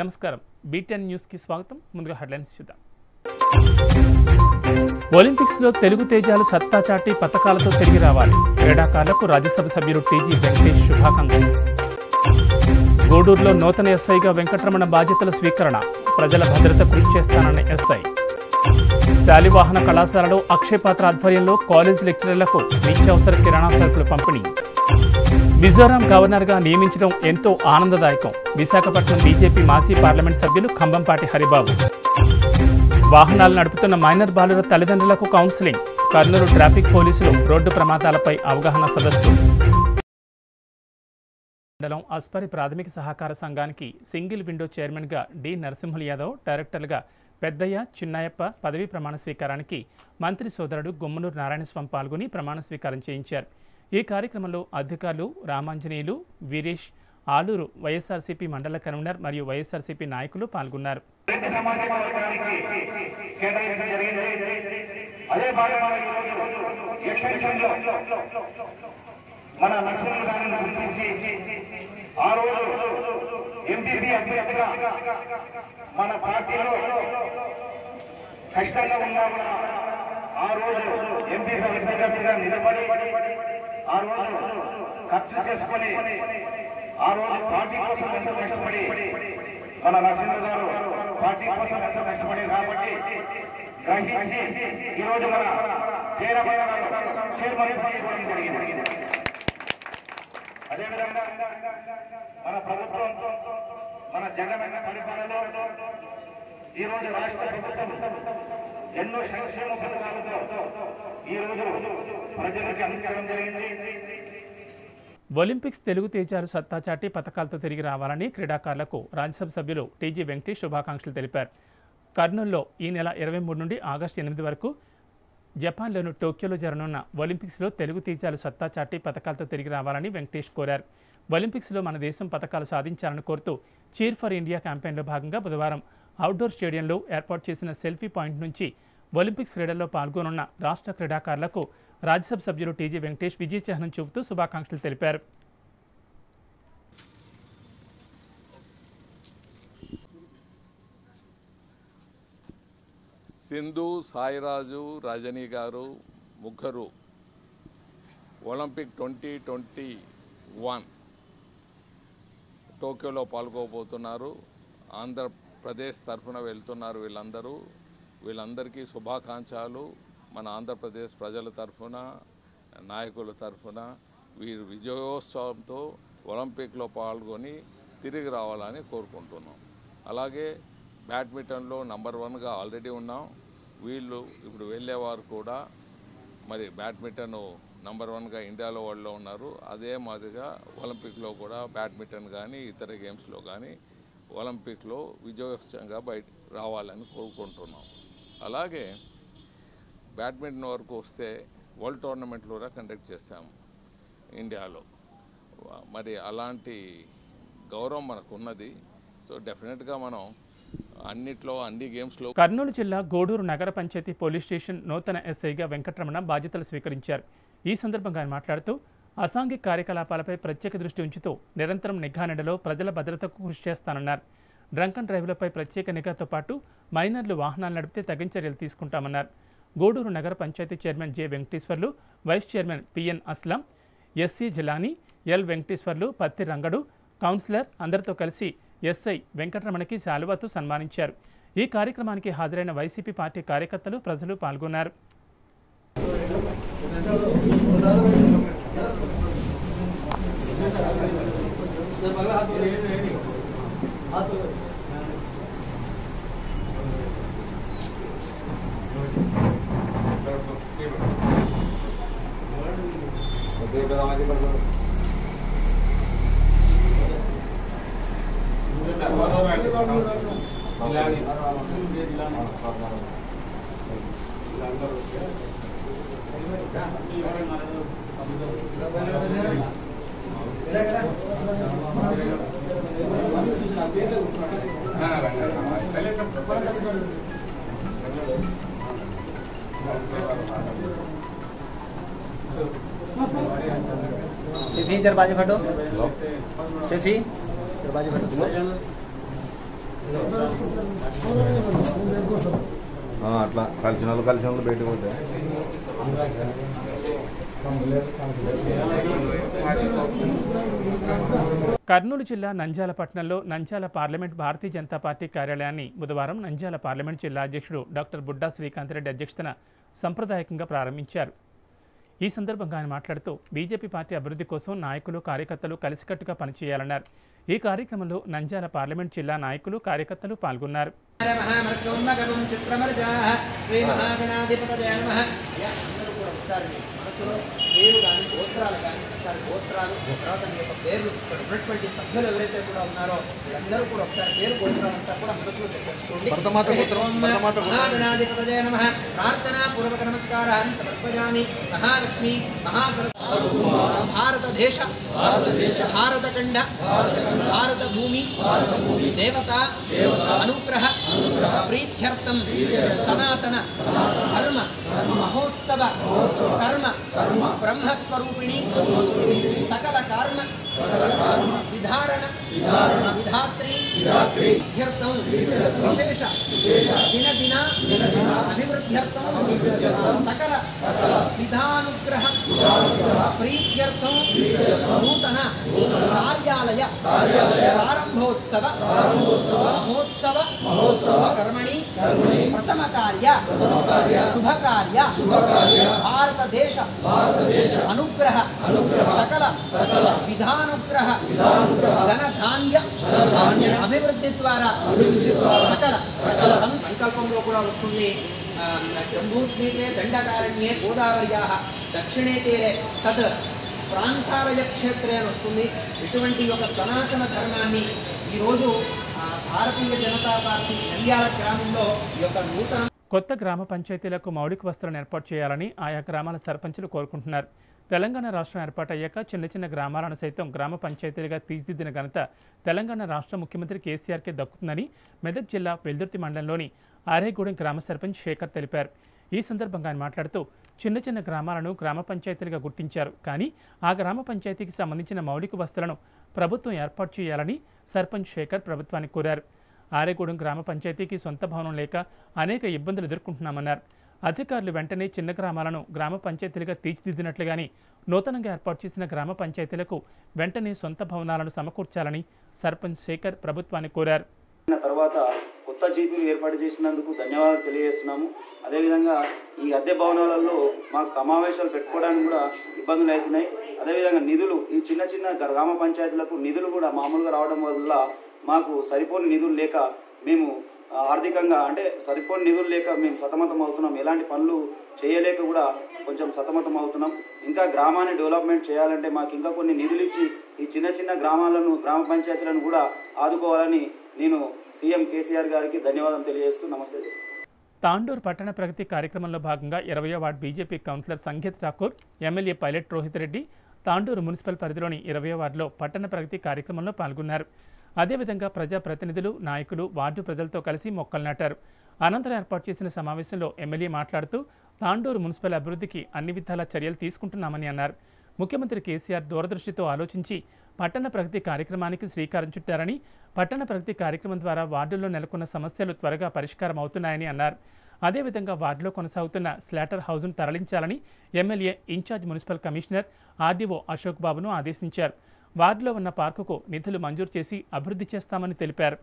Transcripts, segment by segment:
నమస్కారం బీటెన్ న్యూస్కి స్వాగతం ముందుగా హెడ్లైన్స్ చూద్దాం ఒలింపిక్స్లో తెలుగు తేజాలు సత్తా చాటి పథకాలతో తిరిగి రావాలి క్రీడాకారులకు రాజ్యసభ సభ్యులు టీజీ వెంకటేష్ శుభాకాంక్షలు గూడూరులో నూతన ఎస్ఐగా వెంకటరమణ బాధ్యతల స్వీకరణ ప్రజల భద్రత కృషి చేస్తానన్న ఎస్ఐ శాలివాహన కళాశాలలో అక్షయ్ పాత్ర ఆధ్వర్యంలో కాలేజ్ లెక్చరర్లకు నిత్యావసర కిరాణా సరుకులు పంపిణీ మిజోరాం గవర్నర్గా నియమించడం ఎంతో ఆనందదాయకం విశాఖపట్నం బీజేపీ మాజీ పార్లమెంట్ సభ్యులు ఖంబంపాటి హరిబాబు వాహనాలు నడుపుతున్న మైనర్ బాలుర తల్లిదండ్రులకు కౌన్సిలింగ్ కర్నూలు ట్రాఫిక్ పోలీసులు రోడ్డు ప్రమాదాలపై అవగాహన సదస్సు మండలం అస్పరి ప్రాథమిక సహకార సంఘానికి సింగిల్ విండో చైర్మన్గా డి నరసింహులు యాదవ్ డైరెక్టర్లుగా పెద్దయ్య చిన్నాయప్ప పదవీ ప్రమాణ స్వీకారానికి మంత్రి సోదరుడు గుమ్మనూరు నారాయణస్వామి పాల్గొని ప్రమాణ స్వీకారం చేయించారు ఈ కార్యక్రమంలో అధికారులు రామాంజనేయులు వీరేష్ ఆలూరు వైఎస్ఆర్సీపీ మండల కన్వీనర్ మరియు వైఎస్ఆర్సీపీ నాయకులు పాల్గొన్నారు రెడ్డి సామాజిక వర్గానికి కేటాయించడం జరిగింది అదే భాగంగా ఈరోజు ఎక్స్టెన్షన్ లో మన నర్సింహ గారిని గుర్తించి ఆ రోజు ఎంపీపీ అభ్యర్థిగా మన పార్టీలో కష్టంగా ఉన్నా కూడా ఆ రోజు ఎంపీపీ అభ్యర్థిగా నిలబడి ఆ రోజు ఖర్చు చేసుకొని ఆ రోజు పార్టీ కోసం ఎంతో కష్టపడి మన నరసింహ గారు పార్టీ కోసం ఎంతో కష్టపడి కాబట్టి గ్రహించి ఈ రోజు మన చైర్మన్ గారు చైర్మన్ పనిచేయడం జరిగింది అదేవిధంగా మన ప్రభుత్వం మన జగనన్న పరిపాలనలో ఈ రోజు రాష్ట్ర ప్రభుత్వం ఎన్నో సంక్షేమ పథకాలతో ఈ రోజు ప్రజలకు అందించడం జరిగింది ఒలింపిక్స్ తెలుగు తేజాలు సత్తా చాటి పథకాలతో తిరిగి రావాలని క్రీడాకారులకు రాజ్యసభ సభ్యులు టీజీ వెంకటేష్ శుభాకాంక్షలు తెలిపారు కర్నూలులో ఈ నెల ఇరవై మూడు నుండి ఆగస్టు ఎనిమిది వరకు జపాన్లోని టోక్యోలో జరగనున్న ఒలింపిక్స్లో తెలుగు తేజాలు సత్తా చాటి పథకాలతో తిరిగి రావాలని వెంకటేష్ కోరారు ఒలింపిక్స్లో మన దేశం పథకాలు సాధించాలని కోరుతూ చీర్ ఫర్ ఇండియా క్యాంపెయిన్లో భాగంగా బుధవారం అవుట్డోర్ స్టేడియంలో ఏర్పాటు చేసిన సెల్ఫీ పాయింట్ నుంచి ఒలింపిక్స్ క్రీడల్లో పాల్గొనున్న రాష్ట్ర క్రీడాకారులకు రాజ్యసభ సభ్యులు టీజీ వెంకటేష్ విజయ చిహ్నం చూపుతూ శుభాకాంక్షలు తెలిపారు సింధు సాయిరాజు రజనీ గారు ముగ్గురు ఒలింపిక్ ట్వంటీ ట్వంటీ వన్ టోక్యోలో పాల్గొబోతున్నారు ఆంధ్రప్రదేశ్ తరఫున వెళ్తున్నారు వీళ్ళందరూ వీళ్ళందరికీ శుభాకాంక్షలు మన ఆంధ్రప్రదేశ్ ప్రజల తరఫున నాయకుల తరఫున వీరు విజయోత్సవంతో ఒలింపిక్లో పాల్గొని తిరిగి రావాలని కోరుకుంటున్నాం అలాగే బ్యాడ్మింటన్లో నంబర్ వన్గా ఆల్రెడీ ఉన్నాం వీళ్ళు ఇప్పుడు వెళ్ళేవారు కూడా మరి బ్యాడ్మింటన్ నంబర్ వన్గా ఇండియాలో వాళ్ళు ఉన్నారు అదే మాదిరిగా ఒలింపిక్లో కూడా బ్యాడ్మింటన్ కానీ ఇతర గేమ్స్లో కానీ ఒలింపిక్లో విజయోత్సవంగా బయట రావాలని కోరుకుంటున్నాం అలాగే బ్యాడ్మింటన్ వరకు వస్తే వరల్డ్ టోర్నమెంట్లు కూడా కండక్ట్ చేశాము ఇండియాలో మరి అలాంటి గౌరవం మనకు ఉన్నది సో డెఫినెట్గా మనం అన్నిట్లో అన్ని గేమ్స్లో కర్నూలు జిల్లా గోడూరు నగర పంచాయతీ పోలీస్ స్టేషన్ నూతన ఎస్ఐగా వెంకటరమణ బాధ్యతలు స్వీకరించారు ఈ సందర్భంగా ఆయన మాట్లాడుతూ అసాంఘిక కార్యకలాపాలపై ప్రత్యేక దృష్టి ఉంచుతూ నిరంతరం నిఘా నెడలో ప్రజల భద్రతకు కృషి చేస్తానన్నారు డ్రంక్ అండ్ డ్రైవ్లపై ప్రత్యేక నిఘాతో పాటు మైనర్లు వాహనాలు నడిపితే తగిన చర్యలు తీసుకుంటామన్నారు గూడూరు నగర panchayat chairman J Venkateswarlu vice chairman PN Aslam SC Jilani L Venkateswarlu పత్తి రంగడు కౌన్సిలర్ అందరితో కలిసి ఎస్ఐ వెంకటరమణకి శాలువాతో సన్మానించారు ఈ కార్యక్రమానికి హాజరైన వైసీపీ పార్టీ కార్యకర్తలు ప్రజలు పాల్గొన్నారు सिफी दरवाजे फटो सिफी दरवाजे फटो ఆ, అట్లా కలిసిన వాళ్ళు కలిసిన వాళ్ళు బయటకు పోతే కర్నూలు జిల్లా నంద్యాల పట్టణంలో నంద్యాల పార్లమెంట్ భారతీయ జనతా పార్టీ కార్యాలయాన్ని బుధవారం నంద్యాల పార్లమెంట్ జిల్లా అధ్యక్షుడు డాక్టర్ బుడ్డా శ్రీకాంత్ రెడ్డి అధ్యక్షతన సంప్రదాయకంగా ప్రారంభించారు ఈ సందర్భంగా ఆయన మాట్లాడుతూ బీజేపీ పార్టీ అభివృద్ధి కోసం నాయకులు కార్యకర్తలు కలిసికట్టుగా పనిచేయాలన్నారు ఈ కార్యక్రమంలో నంద్యాల పార్లమెంట్ జిల్లా నాయకులు కార్యకర్తలు పాల్గొన్నారు మహామృగం చిత్రమర్జాః శ్రీ మహాగణాధిపతయ నమః అయ్యా, అందరూ కూడా ఒకసారి మీ మనసులో పేరు కానీ గోత్రాలు కానీ ఒకసారి గోత్రాలు తర్వాత మీ యొక్క పేర్లు ఇక్కడ ఉన్నటువంటి సభ్యులు ఎవరైతే కూడా ఉన్నారో వీళ్ళందరూ కూడా ఒకసారి పేరు గోత్రాలంతా కూడా మనసులో చెప్పేసుకోండి భరతమాత గోత్రం, ఓం భరతమాత గోత్రం. మహాగణాధిపతయ నమః ప్రార్థనా పూర్వక నమస్కారాన్ని సమర్పయామి మహాలక్ష్మి మహాసర భారత దేశ భారత ఖండ భారత భూమి దేవత అనుగ్రహ ప్రీత్యర్థం సనాతన ధర్మ మహోత్సవ కర్మ బ్రహ్మస్వరూపిణి సకల కర్మ విధారణ విధాత్రి ప్రీత్యర్థం విశేష దిన దిన అభివృద్ధ్యర్థం సకల విధానుగ్రహ ప్రీత్యర్థం నూతన కార్యాలయ ప్రారంభోత్సవ మహోత్సవ మహోత్సవ కర్మణి ప్రథమ కార్య శుభ కార్య భారతదేశ భారతదేశ అనుగ్రహ అనుగ్రహ సకల సకల విధానుగ్రహ ధన ధాన్య అభివృద్ధి ద్వారా అభివృద్ధి ద్వారా సకల సకల సంకల్పంలో కూడా వస్తుంది ఆ, జంబూద్వీపే దండకారణ్యే గోదావర్యా దక్షిణే తీరే తద్ ప్రాంతాలయ క్షేత్రే అని వస్తుంది ఇటువంటి ఒక సనాతన ధర్మాన్ని ఈరోజు ఆ, భారతీయ జనతా పార్టీ నంద్యాల గ్రామంలో ఈ యొక్క నూతన కొత్త గ్రామ పంచాయతీలకు మౌలిక వసతులను ఏర్పాటు చేయాలని ఆయా గ్రామాల సర్పంచులు కోరుకుంటున్నారు తెలంగాణ రాష్ట్రం ఏర్పాటయ్యాక చిన్న చిన్న గ్రామాలను సైతం గ్రామ పంచాయతీలుగా తీర్చిదిద్దిన ఘనత తెలంగాణ రాష్ట్ర ముఖ్యమంత్రి కేసీఆర్కే దక్కుతుందని మెదక్ జిల్లా వెల్దుర్తి మండలంలోని ఆరేగూడెం గ్రామ సర్పంచ్ శేఖర్ తెలిపారు ఈ సందర్భంగా ఆయన మాట్లాడుతూ చిన్న చిన్న గ్రామాలను గ్రామ పంచాయతీలుగా గుర్తించారు కానీ ఆ గ్రామ పంచాయతీకి సంబంధించిన మౌలిక వసతులను ప్రభుత్వం ఏర్పాటు చేయాలని సర్పంచ్ శేఖర్ ప్రభుత్వాన్ని కోరారు ఆరేగూడెం గ్రామ పంచాయతీకి సొంత భవనం లేక అనేక ఇబ్బందులు ఎదుర్కొంటున్నామన్నారు అధికారులు వెంటనే చిన్న గ్రామాలను గ్రామ పంచాయతీలుగా తీర్చిదిద్దినట్లుగాని నూతనంగా ఏర్పాటు చేసిన గ్రామ పంచాయతీలకు వెంటనే సొంత భవనాలను సమకూర్చాలని సర్పంచ్ శేఖర్ ప్రభుత్వాన్ని కోరారు అయిన తర్వాత కొత్త జీపీలు ఏర్పాటు చేసినందుకు ధన్యవాదాలు తెలియజేస్తున్నాము అదేవిధంగా ఈ అద్దె భవనాలలో మాకు సమావేశాలు పెట్టుకోవడానికి కూడా ఇబ్బందులు అవుతున్నాయి అదేవిధంగా నిధులు ఈ చిన్న చిన్న గ్రామ పంచాయతీలకు నిధులు కూడా మామూలుగా రావడం వల్ల మాకు సరిపోని నిధులు లేక మేము ఆ, ఆర్థికంగా అంటే సరిపోని నిధులు లేక మేము సతమతం అవుతున్నాం ఎలాంటి పనులు చేయలేక కూడా కొంచెం సతమతం అవుతున్నాం ఇంకా గ్రామాన్ని డెవలప్మెంట్ చేయాలంటే మాకు ఇంకా కొన్ని నిధులు ఇచ్చి ఈ చిన్న చిన్న గ్రామాలను గ్రామ పంచాయతీలను కూడా ఆదుకోవాలని నేను సీఎం కేసీఆర్ గారికి ధన్యవాదం తెలియజేస్తూ నమస్తే తాండూర్ పట్టణ ప్రగతి కార్యక్రమంలో భాగంగా ఇరవయో ward BJP councillor Sangeet Thakur MLA Pilot Rohit Reddy Tandur municipal పరిధిలోని ఇరవయో వార్డులో పట్టణ ప్రగతి కార్యక్రమంలో పాల్గొన్నారు అదేవిధంగా ప్రజాప్రతినిధులు నాయకులు వార్డు ప్రజలతో కలిసి మొక్కలు నాటారు అనంతరం ఏర్పాటు చేసిన సమావేశంలో ఎమ్మెల్యే మాట్లాడుతూ తాండూరు మున్సిపల్ అభివృద్ధికి అన్ని విధాల చర్యలు తీసుకుంటున్నామని అన్నారు ముఖ్యమంత్రి కేసీఆర్ దూరదృష్టితో ఆలోచించి పట్టణ ప్రగతి కార్యక్రమానికి శ్రీకారం చుట్టారని పట్టణ ప్రగతి కార్యక్రమం ద్వారా వార్డుల్లో నెలకొన్న సమస్యలు త్వరగా పరిష్కారం అవుతున్నాయని అన్నారు అదేవిధంగా వార్డులో కొనసాగుతున్న స్లాటర్ హౌజ్ను తరలించాలని MLA in-charge municipal commissioner RDO Ashok బాబును ఆదేశించారు వార్డులో ఉన్న పార్కుకు నిధులు మంజూరు చేసి అభివృద్ధి చేస్తామని తెలిపారు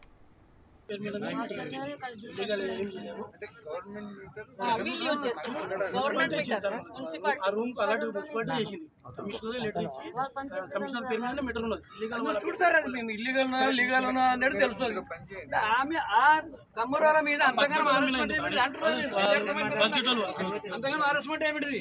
యూజ్ చేసుకున్నాం గవర్నమెంట్ మీటర్ మున్సిపాలిటీ ఆ రూమ్ అలాంటి మున్సిపాలిటీ చేసింది కమిషనర్ లెటర్ ఇచ్చి కమిషనర్ పేరు మీద మీటర్ ఉన్నది ఇల్లీగల్ చూడు సార్ అది మేము ఇల్లీగల్ లీగల్ అనేది తెలుస్తుంది ఆమె ఆ తమ్మురాల మీద అంతగానో harassment ఏమిటి అంటున్నారు ఇది అర్థమైందా? అంతగానో harassment ఏమిటిది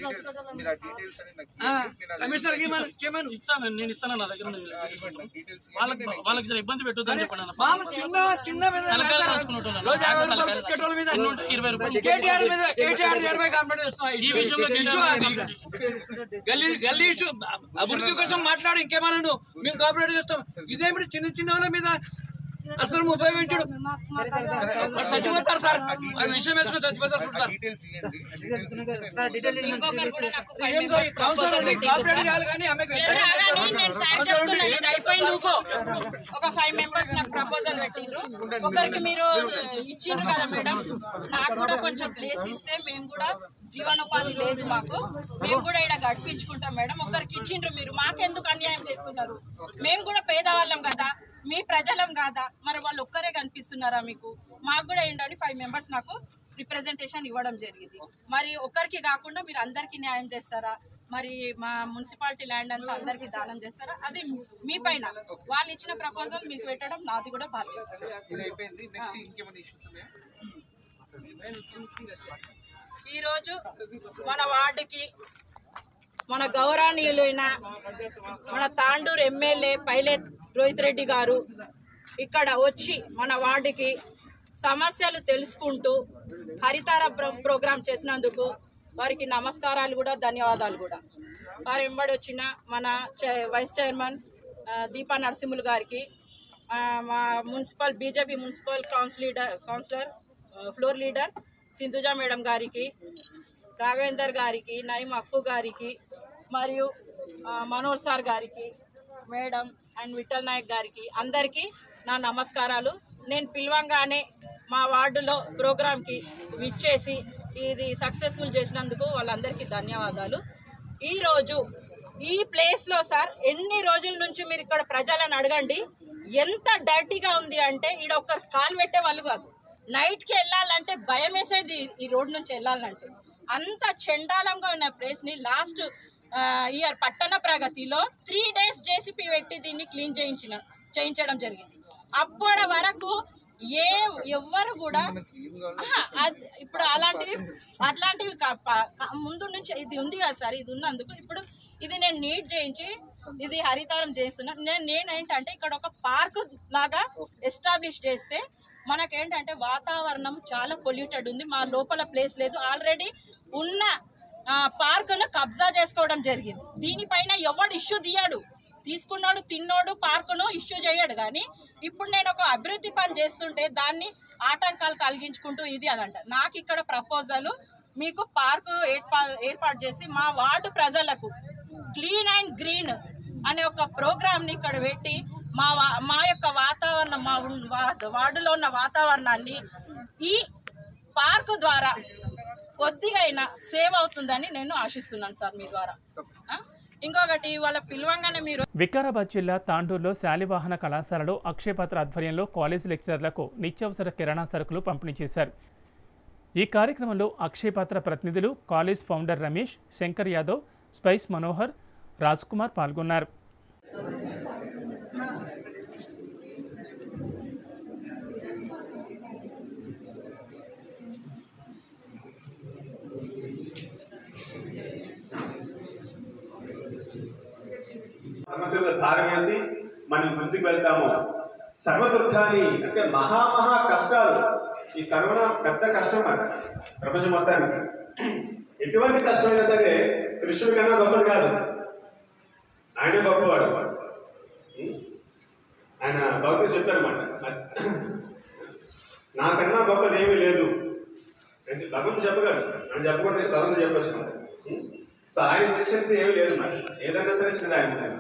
ఆ, కమిషనర్ కి మనం చేయమను ఇస్తాను నేను ఇస్తాను నా దగ్గర ఉన్నది లెక్క తీసుకుంటాను. వాళ్ళకి వాళ్ళకి జర ఇబ్బంది పెట్టొద్దు అని చెప్పండి అన్న. మామ చిన్న చిన్న మీద తలకాయలు రాసుకునేటోళ్ళు అన్న. రోజు యాభై రూపాయలు తలకాయలు తెచ్చేటోళ్ళ మీద ఎన్ని ఉంటాయి? ఇరవై రూపాయలు కేటీఆర్ మీద కేటీఆర్ ఇరవై కంప్లైంట్ ఇస్తున్నాయి ఈ విషయంలో ఇష్యూ కేటీఆర్ అది. కంప్లైంట్ గల్లీ గల్లీ ఇష్యూ అభివృద్ధి కోసం మాట్లాడు ఇంకేమన్నాను మేము కోఆపరేట్ చేస్తాం ఇదేమిటి చిన్న చిన్న వాళ్ళ మీద అసలు ఉపయోగించడు మరి చచ్చిపోతారు సార్ అది విషయం వేసుకొని చచ్చిపోతారు అనుకుంటారు. ఇంకొకరు కూడా నాకు five ఏం members సార్, కౌన్సిలర్ proposal ఉండి పెట్టిండ్రు కాంప్లైంట్ సార్. చేయాలి కానీ ఆమెకు జర అలానే నేను సార్ చెప్తున్నాను, ఇది అయిపోయింది ఊకో. ఒక ఫైవ్ మెంబర్స్ నాకు ప్రపోజల్ పెట్టిండ్రు ఒకరికి మీరు ఇచ్చిండ్రు కదా మేడం నాకు కూడా కొంచెం ప్లేస్ ఇస్తే మేము కూడా జీవనోపాధి లేదు మాకు మేము కూడా ఇక్కడ గడిపించుకుంటాం మేడం ఒకరికి ఇచ్చిండ్రు మీరు మాకెందుకు అన్యాయం చేస్తున్నారు మేము కూడా పేదవాళ్ళం కదా మీ ప్రజలం కాదా మరి వాళ్ళు ఒక్కరే కనిపిస్తున్నారా మీకు మాకు కూడా ఏంటంటే ఫైవ్ మెంబర్స్ నాకు రిప్రజెంటేషన్ ఇవ్వడం జరిగింది మరి ఒక్కరికి కాకుండా మీరు అందరికీ న్యాయం చేస్తారా మరి మా మున్సిపాలిటీ ల్యాండ్ అంతా అందరికీ దానం చేస్తారా అది మీ పైన వాళ్ళు ఇచ్చిన ప్రపోజల్ మీకు పెట్టడం నాది కూడా బాధ్యత ఈరోజు మన వార్డుకి మన గౌరవనీయులైన మన తాండూరు ఎమ్మెల్యే పైలట్ రోహిత్ రెడ్డి గారు ఇక్కడ వచ్చి మన వార్డుకి సమస్యలు తెలుసుకుంటూ హరితార ప్ర- ప్రోగ్రాం చేసినందుకు వారికి నమస్కారాలు కూడా ధన్యవాదాలు కూడా వారు ఎంబడి వచ్చిన మన చై- వైస్ చైర్మన్ ఆ, దీపా నరసింహులు గారికి ఆ, మా municipal BJP municipal council leader councillor ఆ, ఫ్లోర్ లీడర్ సింధుజా మేడం గారికి రాఘవేందర్ గారికి నయీం అఫ్ఫు గారికి మరియు ఆ, మనోహర్ సార్ గారికి మేడం అండ్ విఠల్ నాయక్ గారికి అందరికీ నా నమస్కారాలు నేను పిలవంగానే మా వార్డులో ప్రోగ్రాంకి విచ్చేసి ఇది సక్సెస్ఫుల్ చేసినందుకు వాళ్ళందరికీ ధన్యవాదాలు ఈరోజు ఈ ప్లేస్లో సార్ ఎన్ని రోజుల నుంచి మీరు ఇక్కడ ప్రజలను అడగండి ఎంత డర్టీగా ఉంది అంటే ఈడ ఒక్కరు కాలు పెట్టే వాళ్ళు కాదు నైట్కి వెళ్ళాలంటే భయం వేసేది ఈ రోడ్ నుంచి వెళ్ళాలంటే అంత చండాలంగా ఉన్న ప్లేస్ని లాస్ట్ ఇయర్ పట్టణ ప్రగతిలో త్రీ డేస్ జేసీపీ పెట్టి దీన్ని క్లీన్ చేయించిన చేయించడం జరిగింది అప్పటి వరకు ఏ ఎవ్వరు కూడా ఆహా, అది- ఇప్పుడు అలాంటివి అట్లాంటివి కా- ప- కా- ముందు నుంచి ఇది ఉంది కదా సార్ ఇది ఉన్నందుకు ఇప్పుడు ఇది నేను నీట్ చేయించి ఇది హరితారం చేస్తున్నా నేను నేనేంటంటే ఇక్కడ ఒక పార్క్ లాగా ఎస్టాబ్లిష్ చేస్తే మనకేంటంటే వాతావరణం చాలా పొల్యూటెడ్ ఉంది మా లోపల ప్లేస్ లేదు ఆల్రెడీ ఉన్న పార్కును కబ్జా చేసుకోవడం జరిగింది దీనిపైన ఎవడు ఇష్యూ తీయడు తీసుకున్నాడు తిన్నోడు పార్కును ఇష్యూ చేయడు కానీ ఇప్పుడు నేను ఒక అభివృద్ధి పని చేస్తుంటే దాన్ని ఆటంకాలు కలిగించుకుంటూ ఇది అదంట నాకు ఇక్కడ ప్రపోజల్ మీకు పార్కు ఏర్పా- ఏర్పాటు చేసి మా వార్డు ప్రజలకు క్లీన్ అండ్ గ్రీన్ అనే ఒక ప్రోగ్రామ్ని ఇక్కడ పెట్టి మా వా- మా యొక్క వాతావరణం మా ఉన్- వా- వార్డులో ఉన్న వాతావరణాన్ని ఈ పార్కు ద్వారా కొద్దిగా అయినా సేవ్ అవుతుందని నేను ఆశిస్తున్నాను సార్ మీ ద్వారా ఆ? ఇంకొకటి వాళ్ళ పిలవంగానే మీరు వికారాబాద్ జిల్లా తాండూరులో శాలివాహన కళాశాలలో అక్షయపాత్ర ఆధ్వర్యంలో కాలేజీ లెక్చరర్లకు నిత్యావసర కిరాణా సరుకులు పంపిణీ చేశారు ఈ కార్యక్రమంలో అక్షయపాత్ర ప్రతినిధులు కాలేజ్ ఫౌండర్ రమేష్ శంకర్ యాదవ్ స్పైస్ మనోహర్ రాజ్ కుమార్ పాల్గొన్నారు భగవంతుడిగా భారం వేసి మనం ముందుకు వెళ్తాము సర్వదుఃఖాన్ని అంటే మహా మహా కష్టాలు ఈ కరోనా పెద్ద కష్టం అది ప్రపంచం మొత్తానికి ఎటువంటి కష్టమైనా సరే కృష్ణుడి కన్నా గొప్పడు కాదు ఆయన గొప్పవాడు ఉం? ఆయన భగవంతుడు చెప్పారన్నమాట నాకన్నా గొప్పది ఏమీ లేదు అంటే భగవంతుడు చెప్పగలరు ఆయన చెప్పకూడదు భగవంతుడు చెప్పచ్చు సో ఆయన తెచ్చినది ఏమీ లేదు మరి ఏదైనా సరే చిన్నది ఆయన మీద.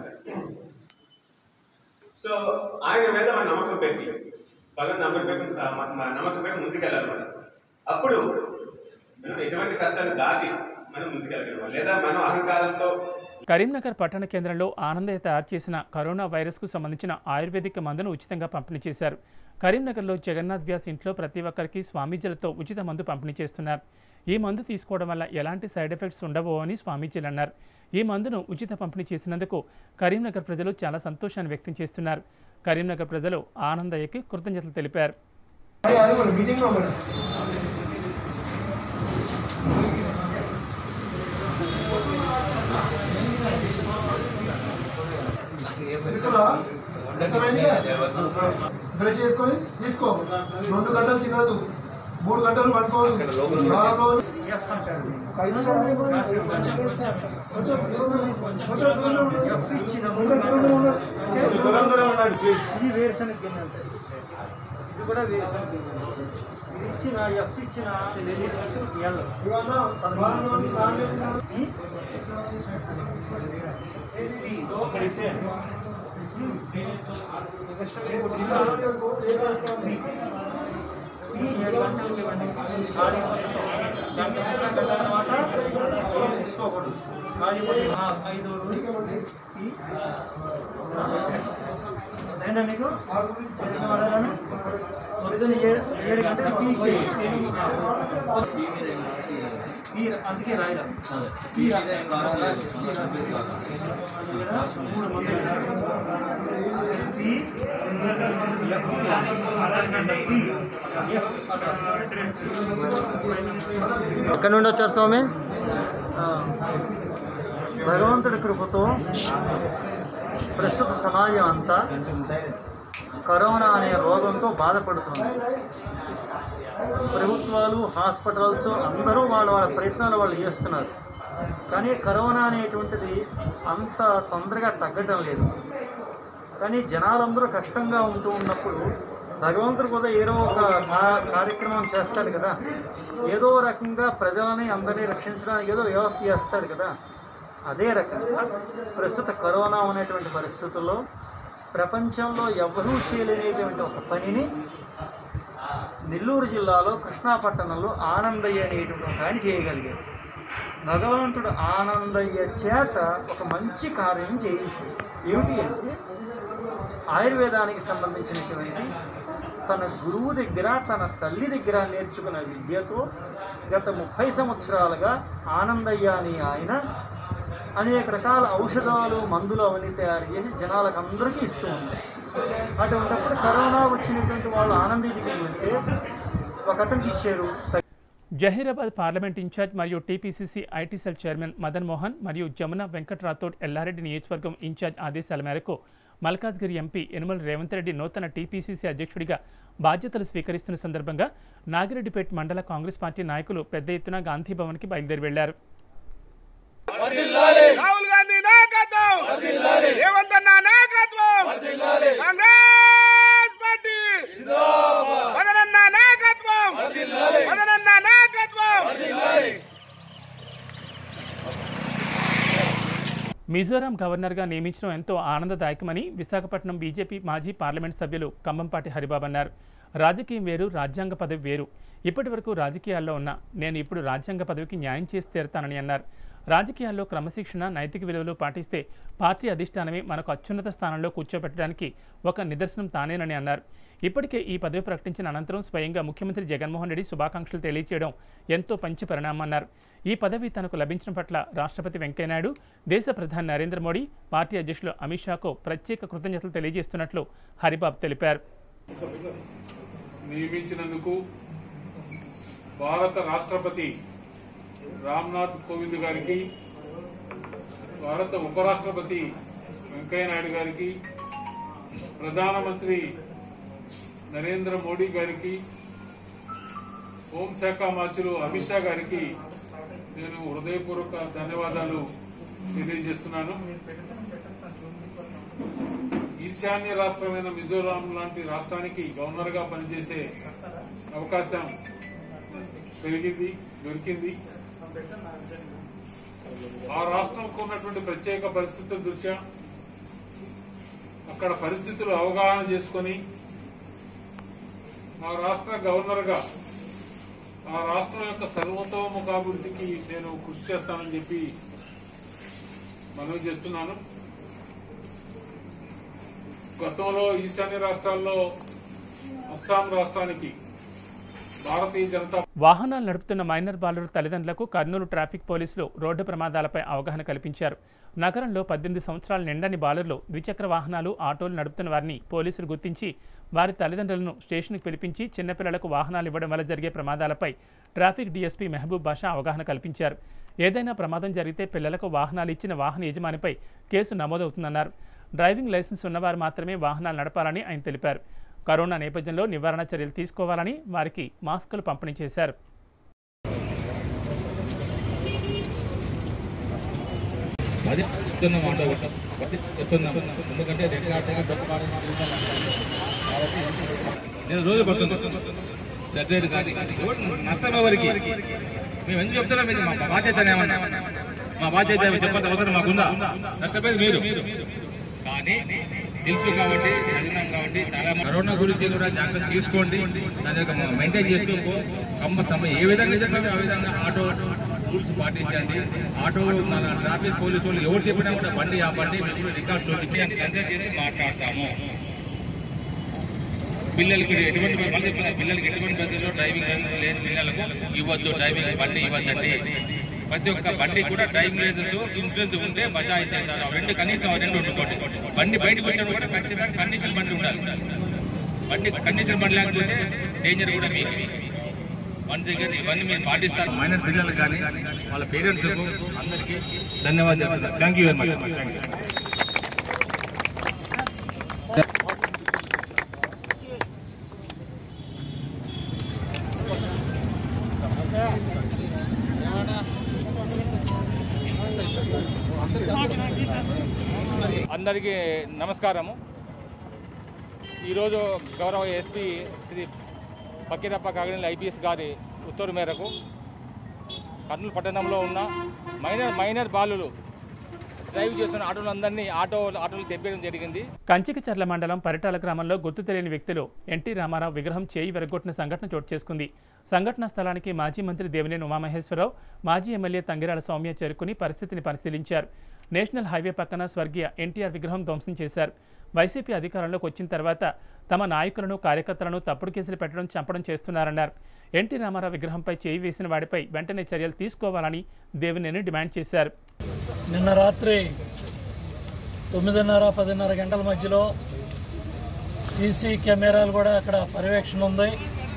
సో ఆయన మీద మన నమ్మకం పెట్టి భగవన్ నమ్మకం పెట్టి ఆ, మన- మన నమ్మకం పెట్టి ముందుకెళ్ళాలి మనం అప్పుడు మనం ఎటువంటి కష్టాన్ని దాటి మనం ముందుకెళ్ళగలం లేదా మనం అహంకారంతో కరీంనగర్ పట్టణ కేంద్రంలో ఆనందయ్య తయారు చేసిన కరోనా వైరస్కు సంబంధించిన ఆయుర్వేదిక్ మందును ఉచితంగా పంపిణీ చేశారు కరీంనగర్లో జగన్నాథ్ వ్యాస్ ఇంట్లో ప్రతి ఒక్కరికి స్వామీజీలతో ఉచిత మందు పంపిణీ చేస్తున్నారు ఈ మందు తీసుకోవడం వల్ల ఎలాంటి సైడ్ ఎఫెక్ట్స్ ఉండవో అని స్వామీజీలు అన్నారు ఈ మందును ఉచిత పంపిణీ చేసినందుకు కరీంనగర్ ప్రజలు చాలా సంతోషాన్ని వ్యక్తం చేస్తున్నారు కరీంనగర్ ప్రజలు ఆనందయ్యకి కృతజ్ఞతలు తెలిపారు బ్రష్ చేసుకొని తీసుకో రెండు గంటలు తినదు మూడు గంటలు పడుకోదు వారం రోజులు ఒక ఐదు నిమిషాలు ఆగిపోయి. కొంచెం దూరం ఉండు. కొంచెం దూరం ఉండు. కొంచెం దూరం ఉండు. దూరం దూరం ఉండండి ప్లీజ్ ఇది వేరుశనగ గిన్నె అంటే ఇది కూడా వేరుశనగ గిన్నె ఇది ఇచ్చిన ఎఫ్ ఇచ్చిన ఎల్ ఈ ఏడు గంటలకి ఇవ్వండి ఖాళీ పట్టుతో గంట గంట తర్వాత ఏం తీసుకోకూడదు ఖాళీ పట్టు ఆ, ఐదు ఈ అయిందా మీకు ఎందుకు వాడాలని పొద్దున్న ఏడు ఏడు గంటలకు టీ ఇచ్చేసి టీ అందుకే రాయరా టీ రా- రాసి- టీ రాసి. కదా? మూడు మంది టీ ఎఫ్ టీ ఎఫ్ ఎక్కడి నుండి వచ్చారు స్వామి ఆ, భగవంతుడి కృపతో ప్రస్తుత సమాజం అంతా కరోనా అనే రోగంతో బాధపడుతుంది ప్రభుత్వాలు హాస్పిటల్స్ అందరూ వాళ్ళ వాళ్ళ ప్రయత్నాలు వాళ్ళు చేస్తున్నారు కానీ కరోనా అనేటువంటిది అంత తొందరగా తగ్గటం లేదు కానీ జనాలందరూ కష్టంగా ఉంటూ ఉన్నప్పుడు భగవంతుడు కూడా ఏదో ఒక కా- కార్యక్రమం చేస్తాడు కదా ఏదో రకంగా ప్రజలని అందరినీ రక్షించడానికి ఏదో వ్యవస్థ చేస్తాడు కదా అదే రకంగా ప్రస్తుత కరోనా అనేటువంటి పరిస్థితుల్లో ప్రపంచంలో ఎవరూ చేయలేనటువంటి ఒక పనిని నెల్లూరు జిల్లాలో కృష్ణాపట్టణంలో ఆనందయ్య అనేటువంటి ఒక ఆయన చేయగలిగారు భగవంతుడు ఆనందయ్య చేత ఒక మంచి కార్యం చేయించాడు ఏమిటి అంటే ఆయుర్వేదానికి సంబంధించినటువంటి తన గురువు దగ్గర తన తల్లి దగ్గర నేర్చుకున్న విద్యతో గత ముప్పై సంవత్సరాలుగా ఆనందయ్య అని ఆయన అనేక రకాల ఔషధాలు మందులు అవన్నీ తయారు చేసి జనాలకు అందరికీ ఇస్తూ ఉంటారు అటువంటిప్పుడు కరోనా వచ్చినటువంటి వాళ్ళు ఆనందయ్య దగ్గరికి వెళ్తే ఒక అతనికి ఇచ్చారు జహీరాబాద్ పార్లమెంట్ ఇన్ఛార్జ్ మరియు TPCC IT cell chairman Madan Mohan మరియు జమున వెంకట్ రాథోడ్ ఎల్లారెడ్డి నియోజకవర్గం ఇన్ఛార్జ్ ఆదేశాల మేరకు మల్కాజ్గిరి ఎంపీ యనుమల రేవంత్ రెడ్డి నూతన టీపీసీసీ అధ్యక్షుడిగా బాధ్యతలు స్వీకరిస్తున్న సందర్భంగా నాగిరెడ్డిపేట మండల కాంగ్రెస్ పార్టీ నాయకులు పెద్ద ఎత్తున గాంధీ భవన్కి బయలుదేరి వెళ్లారు రాహుల్ గాంధీ నాయకత్వం రేవంత్ అన్న నాయకత్వం కాంగ్రెస్ పార్టీ మదనన్న నాయకత్వం మదనన్న నాయకత్వం మిజోరాం గవర్నర్గా నియమించడం ఎంతో ఆనందదాయకమని విశాఖపట్నం బీజేపీ మాజీ పార్లమెంట్ సభ్యులు కంబంపాటి హరిబాబు అన్నారు రాజకీయం వేరు రాజ్యాంగ పదవి వేరు ఇప్పటి వరకు రాజకీయాల్లో ఉన్నా నేను ఇప్పుడు రాజ్యాంగ పదవికి న్యాయం చేసి తీరుతానని అన్నారు రాజకీయాల్లో క్రమశిక్షణ నైతిక విలువలు పాటిస్తే పార్టీ అధిష్టానమే మనకు అత్యున్నత స్థానంలో కూర్చోబెట్టడానికి ఒక నిదర్శనం తానేనని అన్నారు ఇప్పటికే ఈ పదవి ప్రకటించిన అనంతరం స్వయంగా ముఖ్యమంత్రి జగన్మోహన్ రెడ్డి శుభాకాంక్షలు తెలియజేయడం ఎంతో పంచి పరిణామన్నారు ఈ పదవి తనకు లభించడం పట్ల రాష్ట్రపతి వెంకయ్యనాయుడు దేశ ప్రధాని నరేంద్ర మోడీ పార్టీ అధ్యక్షులు అమిత్ షాకు ప్రత్యేక కృతజ్ఞతలు తెలియజేస్తున్నట్లు హరిబాబు తెలిపారు నియమించినందుకు భారత రాష్ట్రపతి రామ్నాథ్ కోవింద్ గారికి భారత ఉపరాష్ట్రపతి వెంకయ్యనాయుడు గారికి ప్రధానమంత్రి నరేంద్ర మోడీ గారికి హోంశాఖ మంత్రులు అమిత్ షా గారికి నేను హృదయపూర్వక ధన్యవాదాలు తెలియజేస్తున్నాను ఈశాన్య రాష్ట్రమైన మిజోరాం లాంటి రాష్ట్రానికి గవర్నర్ గా పనిచేసే అవకాశం పెరిగింది దొరికింది ఆ రాష్ట్రంకు ఉన్నటువంటి ప్రత్యేక పరిస్థితుల దృష్ట్యా అక్కడ పరిస్థితులు అవగాహన చేసుకొని ఆ రాష్ట్ర గవర్నర్ గా ఆ రాష్ట్రం యొక్క సర్వతోముఖాభివృద్ధికి నేను కృషి చేస్తానని చెప్పి మనవి చేస్తున్నాను గతంలో ఈశాన్య రాష్ట్రాల్లో అస్సాం రాష్ట్రానికి భారతీయ జనతా వాహనాలు నడుపుతున్న మైనర్ బాలురు తల్లిదండ్రులకు కర్నూలు ట్రాఫిక్ పోలీసులు రోడ్డు ప్రమాదాలపై అవగాహన కల్పించారు నగరంలో పద్దెనిమిది సంవత్సరాల నిండని బాలురు ద్విచక్ర వాహనాలు ఆటోలు నడుపుతున్న వారిని పోలీసులు గుర్తించి వారి తల్లిదండ్రులను స్టేషన్కి పిలిపించి చిన్నపిల్లలకు వాహనాలు ఇవ్వడం వల్ల జరిగే ప్రమాదాలపై ట్రాఫిక్ డీఎస్పీ మెహబూబ్ బాషా అవగాహన కల్పించారు ఏదైనా ప్రమాదం జరిగితే పిల్లలకు వాహనాలు ఇచ్చిన వాహన యజమానిపై కేసు నమోదవుతుందన్నారు డ్రైవింగ్ లైసెన్స్ ఉన్నవారు మాత్రమే వాహనాలు నడపాలని ఆయన తెలిపారు కరోనా నేపథ్యంలో నివారణ చర్యలు తీసుకోవాలని వారికి మాస్కులు పంపిణీ చేశారు అది చెప్తున్న మాట ఒకటి చెప్తున్నాం ఎందుకంటే రికార్డుగా పెట్టుకోవడం కాబట్టి నేను రోజు పడుతుంది సెక్రటరీ కానీ ఎవరు నష్టం ఎవరికి మేము ఎందుకు చెప్తున్నాం ఇది మా బాధ్యత ఏమన్నా మా బాధ్యత చెప్పండి అవసరం మాకుందా నష్టపోయేది మీరు కానీ తెలుసు కాబట్టి చదివినాం కాబట్టి చాలా మంది కరోనా గురించి కూడా జాగ్రత్త తీసుకోండి దాని యొక్క మెయింటైన్ చేసుకో కంపల్సరీ ఏ విధంగా చెప్పామో ఆ విధంగా ఆటో రూల్స్ పాటించండి ఆటో మన ట్రాఫిక్ పోలీసు వాళ్ళు ఎవరు చెప్పినా కూడా బండి ఆ బండి మేము రికార్డ్ చూపించి కన్సల్ట్ చేసి మాట్లాడతాము పిల్లలకి ఎటువంటి మళ్ళీ చెప్తున్నా పిల్లలకి ఎటువంటి పద్ధతిలో డ్రైవింగ్ లైసెన్స్ లేని పిల్లలకు ఇవ్వద్దు డ్రైవింగ్ బండి ఇవ్వద్దండి ప్రతి ఒక్క బండి కూడా డ్రైవింగ్ లైసెన్స్ ఇన్సూరెన్స్ ఉంటే బజాజ్ చేస్తారు రెండు కనీసం ఆ రెండు ఉండుకోండి బండి బయటకు వచ్చాడు కూడా ఖచ్చితంగా కండిషన్ బండి ఉండాలి బండి కండిషన్ బండి లేకపోతే డేంజర్ కూడా మీకు వన్స్ అగైన్ ఇవన్నీ మీరు పాటిస్తారు మైనర్ పిల్లలు కానీ వాళ్ళ పేరెంట్స్ అందరికీ ధన్యవాదాలు thank you very much thank you అందరికీ నమస్కారము ఈరోజు గౌరవ ఎస్పీ శ్రీ పక్కిరప్ప కాగనేని ఐపీఎస్ గారి ఉత్తర్వు మేరకు కర్నూలు పట్టణంలో ఉన్న మైనర్ మైనర్ బాలులు డ్రైవ్ చేస్తున్న ఆటోలందరినీ ఆటో ఆటోలు తెప్పేయడం జరిగింది కంచికచర్ల మండలం పరిటాల గ్రామంలో గుర్తు తెలియని వ్యక్తులు ఎన్టీ రామారావు విగ్రహం చేయి విరగొట్టిన సంఘటన చోటు చేసుకుంది సంఘటన స్థలానికి మాజీ మంత్రి దేవినేని ఉమామహేశ్వరరావు మాజీ ఎమ్మెల్యే తంగిరాల సౌమ్య చేరుకుని పరిస్థితిని పరిశీలించారు నేషనల్ హైవే పక్కన స్వర్గీయ ఎన్టీఆర్ విగ్రహం ధ్వంసం చేశారు వైసీపీ అధికారంలోకి వచ్చిన తర్వాత తమ నాయకులను కార్యకర్తలను తప్పుడు కేసులు పెట్టడం చంపడం చేస్తున్నారన్నారు ఎన్టీ రామారావు విగ్రహంపై చేయి వేసిన వాడిపై వెంటనే చర్యలు తీసుకోవాలని దేవినేని డిమాండ్ చేశారు నిన్న రాత్రి తొమ్మిదిన్నర పదిన్నర గంటల మధ్యలో సీసీ కెమెరాలు కూడా అక్కడ పర్యవేక్షణ ఉంది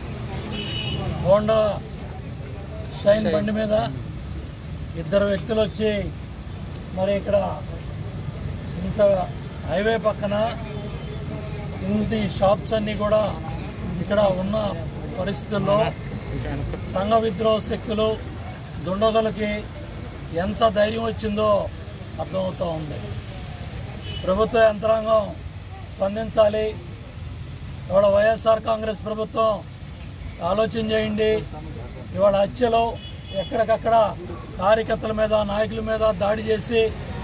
హోండా షైన్ బండి మీద ఇద్దరు వ్యక్తులు వచ్చి మరి ఇక్కడ ఇంత హైవే పక్కన ఇన్ని షాప్స్ అన్నీ కూడా ఇక్కడ ఉన్న పరిస్థితుల్లో సంఘ విద్రోహ శక్తులు దుండగులకి ఎంత ధైర్యం వచ్చిందో అర్థమవుతూ ఉంది ప్రభుత్వ యంత్రాంగం స్పందించాలి ఇవాళ వైఎస్ఆర్ కాంగ్రెస్ ప్రభుత్వం ఆలోచన చేయండి ఇవాళ హత్యలు ఎక్కడికక్కడ కార్యకర్తల మీద నాయకుల మీద దాడి చేసి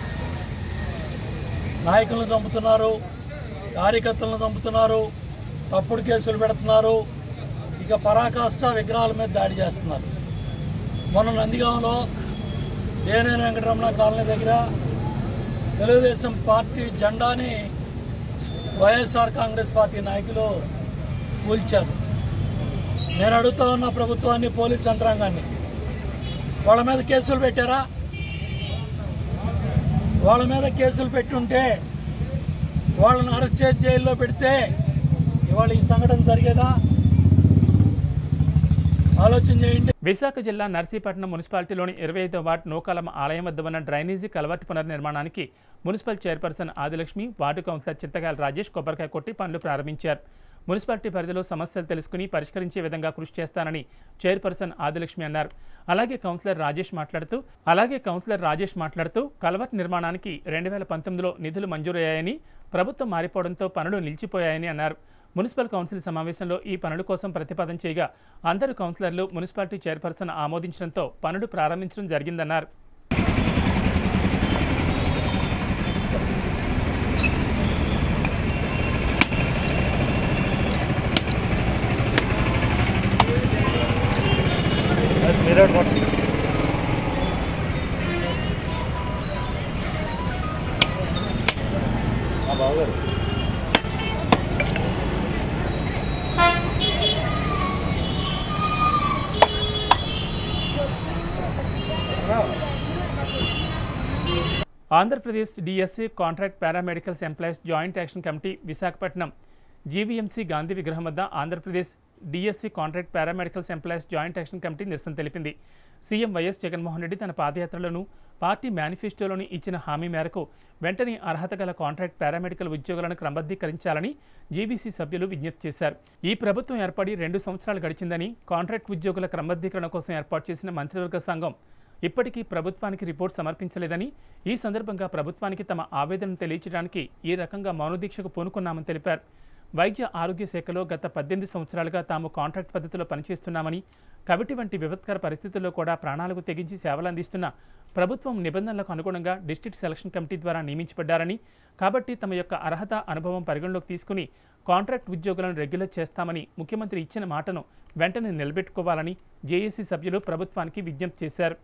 నాయకులను చంపుతున్నారు కార్యకర్తలను చంపుతున్నారు తప్పుడు కేసులు పెడుతున్నారు ఇక పరాకాష్ట విగ్రహాల మీద దాడి చేస్తున్నారు మొన్న నందిగాంలో దేనేని వెంకటరమణ కాలనీ దగ్గర తెలుగుదేశం పార్టీ జెండాని వైఎస్ఆర్ కాంగ్రెస్ పార్టీ నాయకులు కూల్చారు నేను అడుగుతా ఉన్న ప్రభుత్వాన్ని పోలీస్ యంత్రాంగాన్ని వాళ్ళ మీద కేసులు పెట్టారా వాళ్ళ మీద కేసులు పెట్టుంటే వాళ్ళని అరెస్ట్ చేసి జైల్లో పెడితే ఇవాళ ఈ సంఘటన జరిగేదా ఆలోచన చేయండి విశాఖ జిల్లా నర్సీపట్నం మున్సిపాలిటీలోని ఇరవై ఐదో వార్డు నూకాలమ్మ ఆలయం వద్ద ఉన్న డ్రైనేజీ కలవటి పునర్నిర్మాణానికి municipal chairperson Adilakshmi ward councillor Chintakayala Rajesh కొబ్బరికాయ కొట్టి పనులు ప్రారంభించారు మున్సిపాలిటీ పరిధిలో సమస్యలు తెలుసుకుని పరిష్కరించే విధంగా కృషి చేస్తానని చైర్పర్సన్ ఆదిలక్ష్మి అన్నారు అలాగే కౌన్సిలర్ రాజేష్ మాట్లాడుతూ అలాగే కౌన్సిలర్ రాజేష్ మాట్లాడుతూ కలవట్ నిర్మాణానికి రెండు వేల పంతొమ్మిదిలో నిధులు మంజూరయ్యాయని ప్రభుత్వం మారిపోవడంతో పనులు నిలిచిపోయాయని అన్నారు మున్సిపల్ కౌన్సిల్ సమావేశంలో ఈ పనుల కోసం ప్రతిపాదన చేయగా అందరు కౌన్సిలర్లు మున్సిపాలిటీ చైర్పర్సన్ ఆమోదించడంతో పనులు ప్రారంభించడం జరిగిందన్నారు Andhra Pradesh DSC contract paramedicals employees joint action committee Visakhapatnam GVMC Gandhi విగ్రహం వద్ద Andhra Pradesh DSC contract paramedicals employees joint action committee నిరసన తెలిపింది సీఎం వైఎస్ జగన్మోహన్ రెడ్డి తన పాదయాత్రలోను పార్టీ మేనిఫెస్టోలోని ఇచ్చిన హామీ మేరకు వెంటనే అర్హత గల కాంట్రాక్ట్ పారామెడికల్ ఉద్యోగులను క్రమబద్ధీకరించాలని జీవీసీ సభ్యులు విజ్ఞప్తి చేశారు ఈ ప్రభుత్వం ఏర్పడి రెండు సంవత్సరాలు గడిచిందని కాంట్రాక్ట్ ఉద్యోగుల క్రమబద్ధీకరణ కోసం ఏర్పాటు చేసిన మంత్రివర్గ సంఘం ఇప్పటికీ ప్రభుత్వానికి రిపోర్ట్ సమర్పించలేదని ఈ సందర్భంగా ప్రభుత్వానికి తమ ఆవేదనను తెలియజేయడానికి ఈ రకంగా మౌనదీక్షకు పూనుకున్నామని తెలిపారు వైద్య ఆరోగ్య శాఖలో గత పద్దెనిమిది సంవత్సరాలుగా తాము కాంట్రాక్ట్ పద్ధతిలో పనిచేస్తున్నామని కవిటి వంటి విపత్కర పరిస్థితుల్లో కూడా ప్రాణాలకు తెగించి సేవలు అందిస్తున్న ప్రభుత్వం నిబంధనలకు అనుగుణంగా డిస్ట్రిక్ట్ సెలక్షన్ కమిటీ ద్వారా నియమించబడ్డారని కాబట్టి తమ యొక్క అర్హత అనుభవం పరిగణలోకి తీసుకుని కాంట్రాక్ట్ ఉద్యోగులను రెగ్యులర్ చేస్తామని ముఖ్యమంత్రి ఇచ్చిన మాటను వెంటనే నిలబెట్టుకోవాలని జేఏసీ సభ్యులు ప్రభుత్వానికి విజ్ఞప్తి చేశారు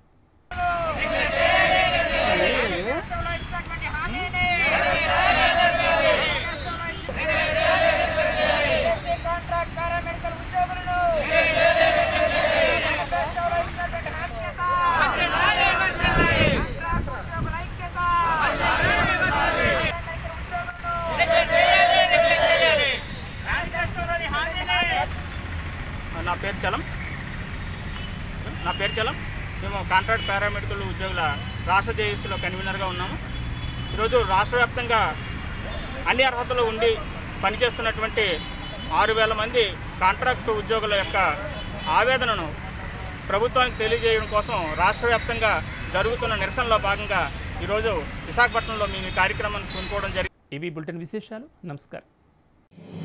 నా పేరు చలం నా పేరు చలం మేము కాంట్రాక్ట్ పారామెడికల్ ఉద్యోగుల రాష్ట్ర జేఏసీలో కన్వీనర్గా ఉన్నాము ఈరోజు రాష్ట్ర వ్యాప్తంగా అన్ని అర్హతలు ఉండి పనిచేస్తున్నటువంటి ఆరు వేల మంది కాంట్రాక్ట్ ఉద్యోగుల యొక్క ఆవేదనను ప్రభుత్వానికి తెలియజేయడం కోసం రాష్ట్ర వ్యాప్తంగా జరుగుతున్న నిరసనలో భాగంగా ఈరోజు విశాఖపట్నంలో మేము ఈ కార్యక్రమాన్ని కొనుక్కోవడం జరిగింది ఇవి బులెటిన్ విశేషాలు నమస్కారం